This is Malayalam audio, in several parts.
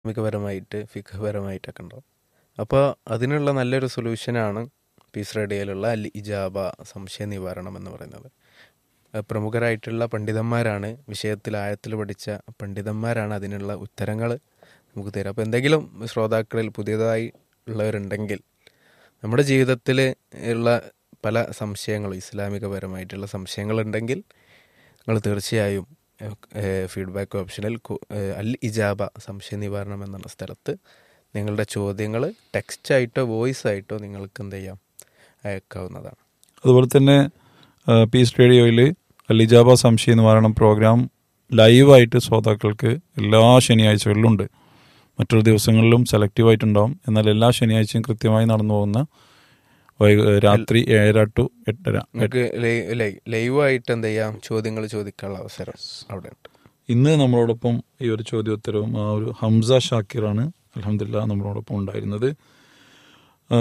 മികപരമായിട്ട് ഫിഖപരമായിട്ടൊക്കെ ഉണ്ടാവും അപ്പോൾ അതിനുള്ള നല്ലൊരു സൊല്യൂഷനാണ് പീസ് റേഡിയോയിലുള്ള അൽ ഇജാബ സംശയ നിവാരണം എന്ന് പറയുന്നത് അഹ് പ്രമുഖരായിട്ടുള്ള പണ്ഡിതന്മാരാണ് വിഷയത്തിൽ ആഴത്തിൽ പഠിച്ച പണ്ഡിതന്മാരാണ് അതിനുള്ള ഉത്തരങ്ങൾ നമുക്ക് തരിക അപ്പോൾ എന്തെങ്കിലും ശ്രോതാക്കളിൽ പുതിയതായി ഉള്ളവരുണ്ടെങ്കിൽ നമ്മുടെ ജീവിതത്തിൽ ഉള്ള പല സംശയങ്ങളും ഇസ്ലാമികപരമായിട്ടുള്ള സംശയങ്ങളുണ്ടെങ്കിൽ നിങ്ങൾ തീർച്ചയായും ഫീഡ്ബാക്ക് ഓപ്ഷനിൽ കു- ഏഹ് അൽ ഇജാബ സംശയ നിവാരണം എന്ന സ്ഥലത്ത് നിങ്ങളുടെ ചോദ്യങ്ങൾ ടെക്സ്റ്റായിട്ടോ വോയിസ് ആയിട്ടോ നിങ്ങൾക്ക് എന്ത് ചെയ്യാം അയക്കാവുന്നതാണ് അതുപോലെ തന്നെ ആ, പീസ് റേഡിയോയിൽ അലിജാബ സംശയ നിവാരണം പ്രോഗ്രാം ലൈവായിട്ട് ശ്രോതാക്കൾക്ക് എല്ലാ ശനിയാഴ്ചകളിലും ഉണ്ട് മറ്റൊരു ദിവസങ്ങളിലും സെലക്റ്റീവായിട്ടുണ്ടാവും എന്നാൽ എല്ലാ ശനിയാഴ്ചയും കൃത്യമായി നടന്നു പോകുന്ന വൈ- രാത്രി ഏഴര ടു എട്ടര നിങ്ങൾക്ക് ലൈവായിട്ട് എന്ത് ചെയ്യാം ചോദ്യങ്ങൾ ചോദിക്കാനുള്ള അവസരം അവിടെ ഉണ്ട് ഇന്ന് നമ്മളോടൊപ്പം ഈ ഒരു ചോദ്യോത്തരവും ആ ഒരു ഹംസ ഷാക്കിറാണ് അലഹമില്ല നമ്മളോടൊപ്പം ഉണ്ടായിരുന്നത് ആ,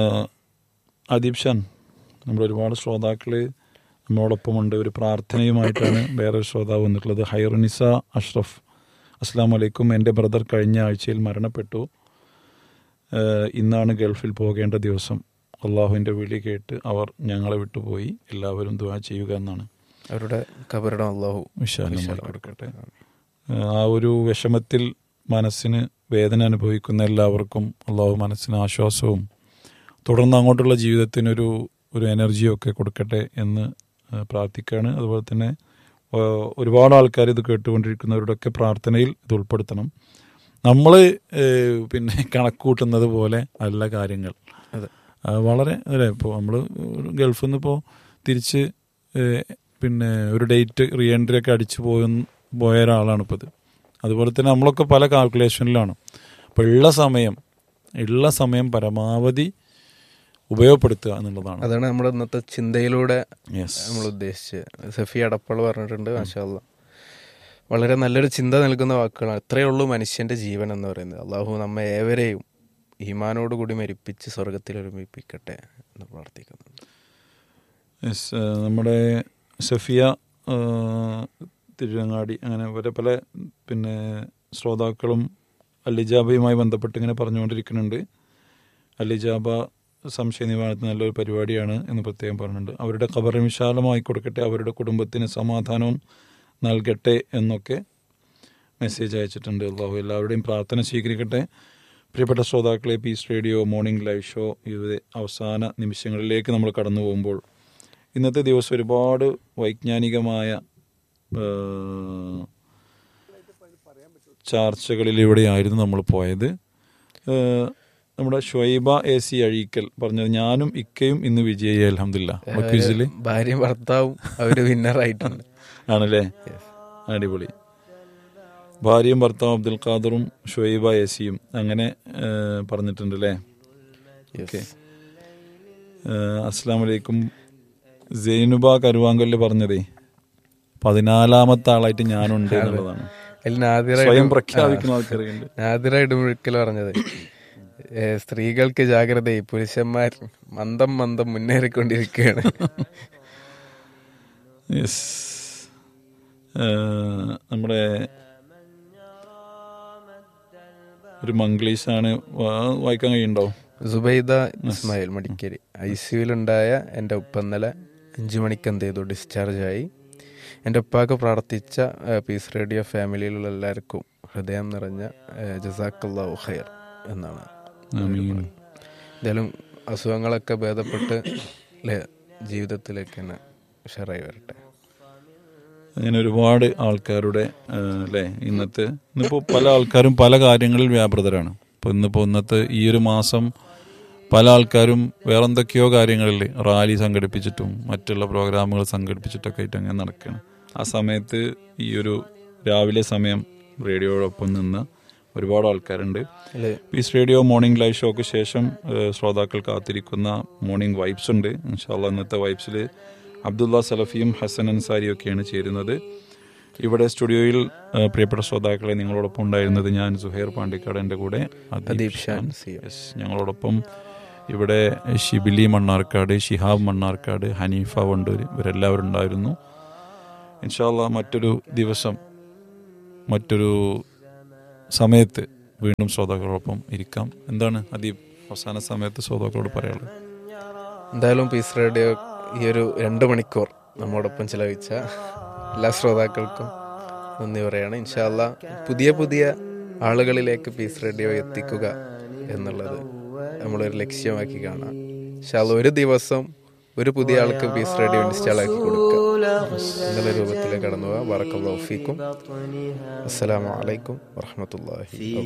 അദീബ് ഷാൻ നമ്മുടെ ഒരുപാട് ശ്രോതാക്കൾ നമ്മളോടൊപ്പം ഉണ്ട് ഒരു പ്രാർത്ഥനയുമായിട്ടാണ് വേറൊരു ശ്രോതാവ് വന്നിട്ടുള്ളത് ഹൈറുനിസ അഷ്റഫ് അസ്സാം വലൈക്കും എൻ്റെ ബ്രദർ കഴിഞ്ഞ ആഴ്ചയിൽ മരണപ്പെട്ടു ആ, ഇന്നാണ് ഗൾഫിൽ പോകേണ്ട ദിവസം അള്ളാഹുവിൻ്റെ വിളി കേട്ട് അവർ ഞങ്ങളെ വിട്ടുപോയി എല്ലാവരും ദുആ ചെയ്യുക എന്നാണ് അവരുടെ കബറിടം അള്ളാഹു വിശാലം വിശാലം കൊടുക്കട്ടെ ആ ഒരു വിഷമത്തിൽ മനസ്സിന് വേദന അനുഭവിക്കുന്ന എല്ലാവർക്കും അള്ളാഹു മനസ്സിന് ആശ്വാസവും തുടർന്ന് അങ്ങോട്ടുള്ള ജീവിതത്തിനൊരു ഒരു എനർജിയും ഒക്കെ കൊടുക്കട്ടെ എന്ന് ആ, പ്രാർത്ഥിക്കുകയാണ് അതുപോലെ തന്നെ ആ, ഒരുപാട് ആൾക്കാർ ഇത് കേട്ടുകൊണ്ടിരിക്കുന്നവരുടെയൊക്കെ പ്രാർത്ഥനയിൽ ഇത് ഉൾപ്പെടുത്തണം നമ്മൾ പിന്നെ കണക്കൂട്ടുന്നത് പോലെ അല്ല കാര്യങ്ങൾ അതെ ആ, വളരെ അല്ലേ ഇപ്പോൾ നമ്മൾ ഗൾഫിൽ നിന്ന് ഇപ്പോൾ തിരിച്ച് ഏഹ്, പിന്നെ ഒരു ഡേറ്റ് റീ എൻട്രി ഒക്കെ അടിച്ചു പോയ പോയ ഒരാളാണ് ഇപ്പോൾ ഇത് അതുപോലെ തന്നെ നമ്മളൊക്കെ പല കാൽക്കുലേഷനിലാണ് അപ്പോൾ ഉള്ള സമയം ഉള്ള സമയം പരമാവധി ഉപയോഗപ്പെടുത്തുക എന്നുള്ളതാണ് അതാണ് നമ്മുടെ ഇന്നത്തെ ചിന്തയിലൂടെ യെസ് നമ്മൾ ഉദ്ദേശിച്ചത് സഫി അടപ്പൾ പറഞ്ഞിട്ടുണ്ട് മാഷാല്ല വളരെ നല്ലൊരു ചിന്ത നൽകുന്ന വാക്കുകളാണ് ഇത്രയേ ഉള്ളൂ മനുഷ്യന്റെ ജീവൻ എന്ന് പറയുന്നത് അള്ളാഹു നമ്മെ ഏവരെയും ഈമാനോടുകൂടി മരിപ്പിച്ച് സ്വർഗത്തിൽ ഒരുമിപ്പിക്കട്ടെ എന്ന് പ്രാർത്ഥിക്കുന്നുണ്ട് യെസ് ആ, നമ്മുടെ സഫിയ ആ, തിരുവങ്ങാടി അങ്ങനെ പല പല പിന്നെ ശ്രോതാക്കളും അല്ലിജാബയുമായി ബന്ധപ്പെട്ട് ഇങ്ങനെ പറഞ്ഞുകൊണ്ടിരിക്കുന്നുണ്ട് അല്ലിജാബ സംശയ നിവാരണത്തിന് നല്ലൊരു പരിപാടിയാണ് എന്ന് പ്രത്യേകം പറഞ്ഞിട്ടുണ്ട് അവരുടെ ഖബർ വിശാലമായി കൊടുക്കട്ടെ അവരുടെ കുടുംബത്തിന് സമാധാനവും നൽകട്ടെ എന്നൊക്കെ മെസ്സേജ് അയച്ചിട്ടുണ്ട് അള്ളാഹു എല്ലാവരുടെയും പ്രാർത്ഥന സ്വീകരിക്കട്ടെ പ്രിയപ്പെട്ട ശ്രോതാക്കളെ peace radio morning live show ഇത് അവസാന നിമിഷങ്ങളിലേക്ക് നമ്മൾ കടന്നു പോകുമ്പോൾ ഇന്നത്തെ ദിവസം ഒരുപാട് വൈജ്ഞാനികമായ ആ, ചർച്ചകളിലൂടെയായിരുന്നു നമ്മൾ പോയത് ആ, നമ്മുടെ ഷൊയ്ബ എ സി അഴീക്കൽ പറഞ്ഞത് ഞാനും ഇക്കയും ഇന്ന് വിജയി അലഹമില്ല ക്വിസിൽ ഭാര്യയും ഭർത്താവും അവര് വിന്നറായിട്ടുണ്ട് ആണല്ലേ അടിപൊളി ഭാര്യയും ഭർത്താവും അബ്ദുൽ ഖാദറും ഷുഹൈബ എസിയും അങ്ങനെ ആ, പറഞ്ഞിട്ടുണ്ട് അല്ലേ ഓക്കെ അസ്സാം വലൈക്കും സൈനുബ കരുവാങ്കല്ല് പറഞ്ഞതേ പതിനാലാമത്തെ ആളായിട്ട് ഞാനുണ്ട് എന്നുള്ളതാണ് അതിൽ നാദിറ സ്വയം പ്രഖ്യാപിക്കുന്ന ആൾക്കാരുണ്ട് നാദിറ ഇടുമുഴുക്കൽ പറഞ്ഞത് ഏ, സ്ത്രീകൾക്ക് ജാഗ്രത പുരുഷന്മാർ മന്ദം മന്ദം മുന്നേറിക്കൊണ്ടിരിക്കുകയാണ് യെസ് നമ്മുടെ ഒരു മംഗ്ലീഷാണ് വാ- വായിക്കാൻ കഴിയുണ്ടോ സുബൈദ ഇസ്മായിൽ മടിക്കേരി ഐ സിയുലുണ്ടായ എൻ്റെ ഉപ്പ ഇന്നലെ അഞ്ചു മണിക്ക് എന്ത് ചെയ്തു ഡിസ്ചാർജ് ആയി എൻ്റെ ഉപ്പാക്ക് പ്രാർത്ഥിച്ച ഏ, പീസ് റേഡിയോ ഫാമിലിയിലുള്ള എല്ലാവർക്കും ഹൃദയം നിറഞ്ഞ ജസാഖല്ലാഹു ഖൈർ എന്നാണ് ആമീൻ. എന്തായാലും അസുഖങ്ങളൊക്കെ ഭേദപ്പെട്ട് ലെ ജീവിതത്തിലേക്ക് തന്നെ ഉഷാറായി വരട്ടെ അങ്ങനെ ഒരുപാട് ആൾക്കാരുടെ ആ, അല്ലേ ഇന്നത്തെ ഇന്നിപ്പോൾ പല ആൾക്കാരും പല കാര്യങ്ങളിൽ വ്യാപൃതരാണ് ഇപ്പോൾ ഇന്നിപ്പോൾ ഇന്നത്തെ ഈ ഒരു മാസം പല ആൾക്കാരും വേറെന്തൊക്കെയോ കാര്യങ്ങളിൽ റാലി സംഘടിപ്പിച്ചിട്ടും മറ്റുള്ള പ്രോഗ്രാമുകൾ സംഘടിപ്പിച്ചിട്ടൊക്കെ ആയിട്ട് അങ്ങനെ നടക്കുകയാണ് ആ സമയത്ത് ഈ ഒരു രാവിലെ സമയം റേഡിയോടൊപ്പം നിന്ന് ഒരുപാട് ആൾക്കാരുണ്ട് അല്ലേ പീസ് റേഡിയോ മോർണിംഗ് ലൈവ് ഷോക്ക് ശേഷം ഏഹ്, ശ്രോതാക്കൾ കാത്തിരിക്കുന്ന മോർണിംഗ് വൈബ്സ് ഉണ്ട് ഇൻഷാല്ല ഇന്നത്തെ വൈബ്സിൽ അബ്ദുള്ള സലഫിയും ഹസൻ അൻസാരിയും ഒക്കെയാണ് ചേരുന്നത് ഇവിടെ സ്റ്റുഡിയോയിൽ ഏഹ്, പ്രിയപ്പെട്ട ശ്രോതാക്കളെ നിങ്ങളോടൊപ്പം ഉണ്ടായിരുന്നത് ഞാൻ സുഹൈർ പാണ്ടിക്കാട് എൻ്റെ കൂടെ Adeeb Shan C M. Yes ഞങ്ങളോടൊപ്പം ഇവിടെ ഷിബിലി മണ്ണാർക്കാട് ഷിഹാബ് മണ്ണാർക്കാട് ഹനീഫ വണ്ടൂർ ഇവരെല്ലാവരും ഉണ്ടായിരുന്നു ഇൻഷാല്ല മറ്റൊരു ദിവസം മറ്റൊരു സമയത്ത് വീണ്ടും ശ്രോതാക്കളോടൊപ്പം ഇരിക്കാം എന്താണ് അദീപ് അവസാന സമയത്ത് ശ്രോതാക്കളോട് പറയാനുള്ളത് എന്തായാലും പീസ് റേഡിയോ ഈ ഒരു രണ്ട് മണിക്കൂർ നമ്മോടൊപ്പം ചിലവഴിച്ച എല്ലാ ശ്രോതാക്കൾക്കും നന്ദി പറയാണ് ഇൻഷാല്ല പുതിയ പുതിയ ആളുകളിലേക്ക് പീസ് റേഡിയോ എത്തിക്കുക എന്നുള്ളത് നമ്മളൊരു ലക്ഷ്യമാക്കി കാണാം ഇൻഷാല്ല ഒരു ദിവസം ഒരു പുതിയ ആൾക്ക് പീസ് റേഡിയോ ഇൻസ്റ്റാൾ ആക്കി കൊടുക്കുക എന്നുള്ള രൂപത്തിൽ കടന്നു പോകാം വറക്കല്ലാഫിക്കും അസ്സലാമു അലൈക്കും വറഹമത്തല്ലാഹി